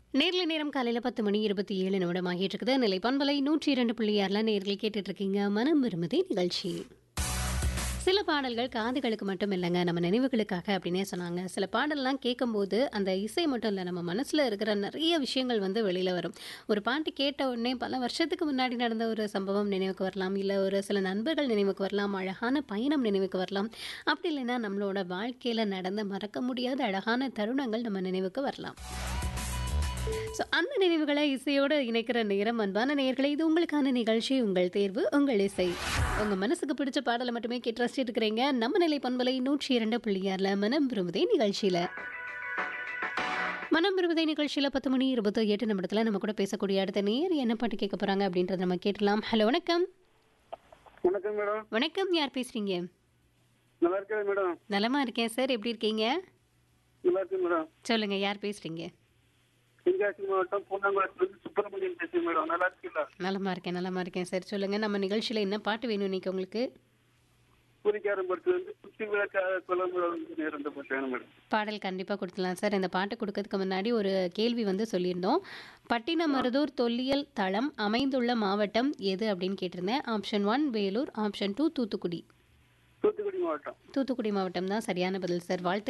நேர்ல நேரம் காலையில் பத்து மணி இருபத்தி ஏழு நிமிடம் ஆகிட்டு இருக்குது நிலை பண்பலை நூற்றி இரண்டு புள்ளி ஆறில் நேர்கள் கேட்டுட்டு இருக்கீங்க மனம் விரும்புதே நிகழ்ச்சி சில பாடல்கள் காதுகளுக்கு மட்டும் இல்லைங்க நம்ம நினைவுகளுக்காக அப்படின்னே சொன்னாங்க சில பாடல்லாம் கேட்கும்போது அந்த இசை மட்டும் இல்லை நம்ம மனசில் இருக்கிற நிறைய விஷயங்கள் வந்து வெளியில் வரும் ஒரு பாட்டு கேட்ட உடனே பல வருஷத்துக்கு முன்னாடி நடந்த ஒரு சம்பவம் நினைவுக்கு வரலாம் இல்லை ஒரு சில நண்பர்கள் நினைவுக்கு வரலாம் அழகான பயணம் நினைவுக்கு வரலாம் அப்படி இல்லைன்னா நம்மளோட வாழ்க்கையில் நடந்த மறக்க முடியாத அழகான தருணங்கள் நம்ம நினைவுக்கு வரலாம் ஸோ அந்த நினைவுகளை இசையோடு இணைக்கிற நேரம் அன்பான நேர்களை இது உங்களுக்கான நிகழ்ச்சி உங்கள் தேர்வு உங்கள் இசை உங்கள் மனசுக்கு பிடிச்ச பாடலை மட்டுமே கேட்டு ரசிச்சுட்டு இருக்கிறீங்க நம்ம நிலை பண்பலை நூற்றி இரண்டு புள்ளியாரில் மனம் விரும்புதே நிகழ்ச்சியில் மனம் விரும்புதே நிகழ்ச்சியில் பத்து மணி இருபத்தி எட்டு நிமிடத்தில் நம்ம கூட பேசக்கூடிய அடுத்த நேர் என்ன பாட்டு கேட்க போகிறாங்க அப்படின்றத நம்ம கேட்டலாம் ஹலோ வணக்கம் வணக்கம் மேடம் வணக்கம் யார் பேசுகிறீங்க நல்லா இருக்கேன் மேடம் நலமா இருக்கேன் சார் எப்படி இருக்கீங்க நல்லா இருக்கேன் மேடம் சொல்லுங்கள் யார் பேசுகிறீங்க தென்காசி மாவட்டம் பூண்டாங்குளத்துலேருந்து சுப்பிரமணியன் பேசுறேன் மேடம் நல்லா இருக்கீங்களா நலமா இருக்கேன் நலமா இருக்கேன் சார் சொல்லுங்கள் நம்ம நிகழ்ச்சியில் என்ன பாட்டு வேணும் இன்னைக்கு உங்களுக்கு பூரிக்காரன் படத்துல இருந்து குச்சி விளக்காக குளம்புல ரெண்டு பட்டு வேணும் மேடம் பாடல் கண்டிப்பாக கொடுத்துலாம் சார் இந்த பாட்டு கொடுக்கறதுக்கு முன்னாடி ஒரு கேள்வி வந்து சொல்லியிருந்தோம் பட்டினமருதூர் தொல்லியல் தளம் அமைந்துள்ள மாவட்டம் எது அப்படின்னு கேட்டிருந்தேன் option one Vellore option two Thoothukudi Thoothukudi மாவட்டம் தூத்துக்குடி மாவட்டம் தான் சரியான பதில் சார் வாழ்த்து